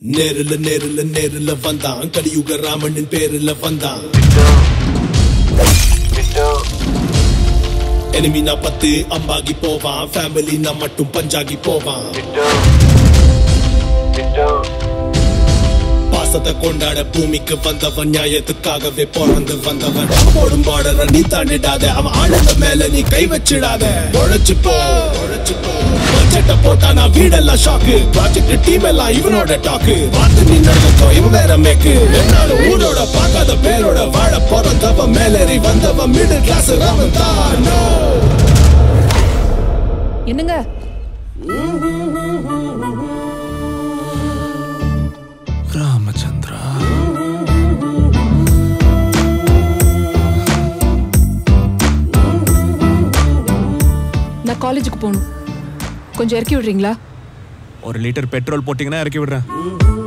நேருல நேருல நேருல வந்தான் கலியுக ராமனின் பேருல வந்தான் எனிமி நான் பத்து அம்பாகி போவான் ஃபேமிலி நான் மட்டும் பஞ்சாகி போவான் பாசத்தை கொண்டாட பூமிக்கு வந்தவன் நியாயத்துக்காகவே பிறந்து வந்தவன் போடும் பார்டர நீ தாண்டிடாத அவன் ஆளுங்க மேல நீ கை வச்சிடாத உழைச்சு போ உழைச்சு போ பட்ஜெட்ட போட்டா நான் வீடெல்லாம் ஷாக்கு ப்ராஜெக்ட் டீம் எல்லாம் இவனோட டாக்கு பார்த்து நீ நடக்கோ இவன் வேற மேக்கு என்னாலும் ஊரோட பார்க்காத பேரோட வாழ பிறந்தவன் மேலேறி வந்தவன் மிடில் கிளாஸ் ராமன் தான் என்னங்க ராமச்சந்திரா நான் காலேஜுக்கு போகணும் கொஞ்சம் இறக்கி விடுறீங்களா ஒரு லிட்டர் பெட்ரோல் போட்டீங்கன்னா இறக்கி விடுறேன்